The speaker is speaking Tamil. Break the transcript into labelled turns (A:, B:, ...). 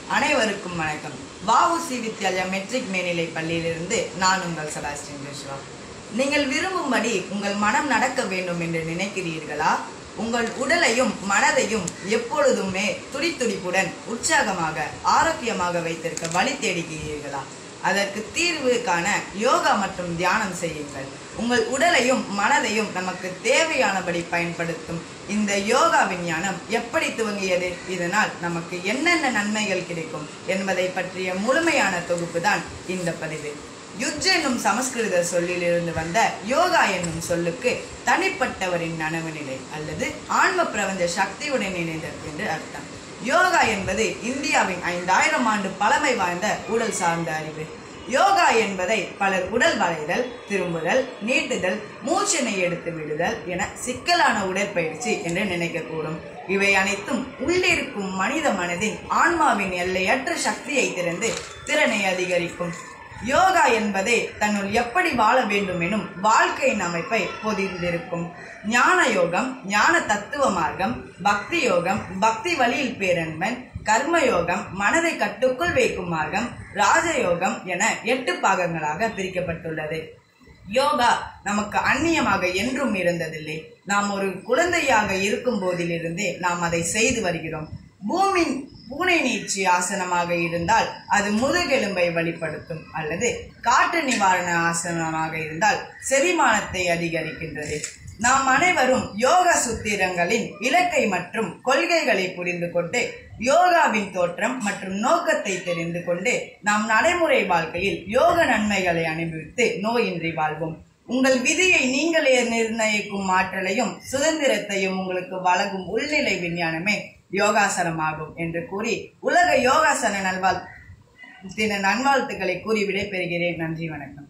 A: அனைவருக்கும் வணக்கம் வஉசி வித்யாலயா மெட்ரிக் மேல்நிலை பள்ளியிலிருந்து நான் உங்கள் செபாஸ்டின் ஜோஷுவா நீங்கள் விரும்பும்படி உங்கள் மனம் நடக்க வேண்டும் என்று நினைக்கிறீர்களா உங்கள் உடலையும் மனதையும் எப்பொழுதுமே துடித்துடிப்புடன் உற்சாகமாக ஆரோக்கியமாக வைத்திருக்க வழி தேடுகிறீர்களா அதற்கு தீர்வு காண யோகா மற்றும் தியானம் செய்யுங்கள் உங்கள் உடலையும் மனதையும் நமக்கு தேவையானபடி பயன்படுத்தும் இந்த யோகா விஞ்ஞானம் எப்படி துவங்கியது இதனால் நமக்கு என்னென்ன நன்மைகள் கிடைக்கும் என்பதை பற்றிய முழுமையான தொகுப்பு தான் இந்த பதிவு யுஜ் என்னும் சமஸ்கிருத சொல்லிலிருந்து வந்த யோகா என்னும் சொல்லுக்கு தனிப்பட்டவரின் நனவு நிலை அல்லது ஆன்ம பிரபஞ்ச சக்தியுடன் இணைந்தது என்று அர்த்தம் யோகா என்பது இந்தியாவின் ஐந்தாயிரம் ஆண்டு பழமை வாய்ந்த உடல் சார்ந்த அறிவு யோகா என்பதை பலர் உடல் வளைதல் திரும்புதல் நீட்டுதல் மூச்சினை எடுத்து விடுதல் என சிக்கலான உடற்பயிற்சி என்று நினைக்கக்கூடும் இவை அனைத்தும் உள்ளிருக்கும் மனித மனதின் ஆன்மாவின் எல்லையற்ற சக்தியை திறந்து திறனை அதிகரிக்கும் யோகா என்பதே தன்னுள் எப்படி வாழ வேண்டும் எனும் வாழ்க்கையின் அமைப்பை பொதிந்திருக்கும் ஞான யோகம் ஞான தத்துவ மார்க்கம் பக்தி யோகம் பக்தி வழியில் பேரன்பன் கர்ம யோகம் மனதை கட்டுக்குள் வைக்கும் மார்க்கம் ராஜயோகம் என எட்டு பாகங்களாக பிரிக்கப்பட்டுள்ளது யோகா நமக்கு அந்நியமாக என்றும் இருந்ததில்லை நாம் ஒரு குழந்தையாக இருக்கும் போதிலிருந்தே நாம் அதை செய்து வருகிறோம் பூமி பூனை நீட்சி ஆசனமாக இருந்தால் அது முதுகெலும்பை வழிப்படுத்தும் அல்லது காற்று நிவாரண ஆசனமாக இருந்தால் செரிமானத்தை அதிகரிக்கின்றது நாம் அனைவரும் யோகா சுத்திரங்களின் இலக்கை மற்றும் கொள்கைகளை புரிந்து கொண்டு யோகாவின் தோற்றம் மற்றும் நோக்கத்தை தெரிந்து கொண்டு நாம் நடைமுறை வாழ்க்கையில் யோக நன்மைகளை அனுபவித்து நோயின்றி வாழ்வோம் உங்கள் விதியை நீங்களே நிர்ணயிக்கும் ஆற்றலையும் சுதந்திரத்தையும் உங்களுக்கு வழங்கும் உள்நிலை விஞ்ஞானமே யோகாசனமாகும் என்று கூறி உலக யோகாசன நல்வாழ் தின நல்வாழ்த்துக்களை கூறி விடைபெறுகிறேன் நன்றி வணக்கம்